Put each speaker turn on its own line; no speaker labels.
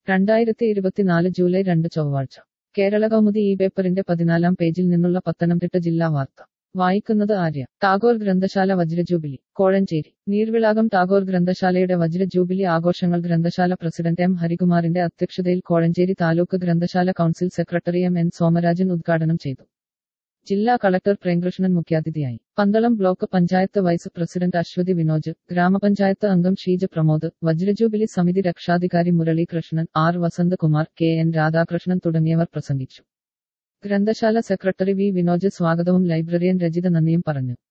രണ്ടായിരത്തി ഇരുപത്തിനാല് ജൂലൈ രണ്ട് ചൊവ്വാഴ്ച കേരള കൗമുദി ഈ പേപ്പറിന്റെ പതിനാലാം പേജിൽ നിന്നുള്ള പത്തനംതിട്ട ജില്ലാ വാർത്ത വായിക്കുന്നത് ആര്യ ടാഗോർ ഗ്രന്ഥശാല വജ്രജൂബിലി കോഴഞ്ചേരി നീർവിളാകം ടാഗോർ ഗ്രന്ഥശാലയുടെ വജ്രജൂബിലി ആഘോഷങ്ങൾ ഗ്രന്ഥശാല പ്രസിഡന്റ് എം ഹരികുമാറിന്റെ അധ്യക്ഷതയിൽ കോഴഞ്ചേരി താലൂക്ക് ഗ്രന്ഥശാല council secretary M N Somarajan ഉദ്ഘാടനം ചെയ്തു ജില്ലാ കളക്ടർ പ്രേംകൃഷ്ണൻ മുഖ്യാതിഥിയായി Pandalam block panchayat vice president Aswathy Vinoj ഗ്രാമപഞ്ചായത്ത് അംഗം ഷീജ പ്രമോദ് വജ്രജൂബിലി സമിതി രക്ഷാധികാരി Muralikrishnan R Vasanthakumar K N Radhakrishnan തുടങ്ങിയവർ പ്രസംഗിച്ചു ഗ്രന്ഥശാല സെക്രട്ടറി വി വിനോജ് സ്വാഗതവും ലൈബ്രറിയൻ രജിത നന്ദിയും പറഞ്ഞു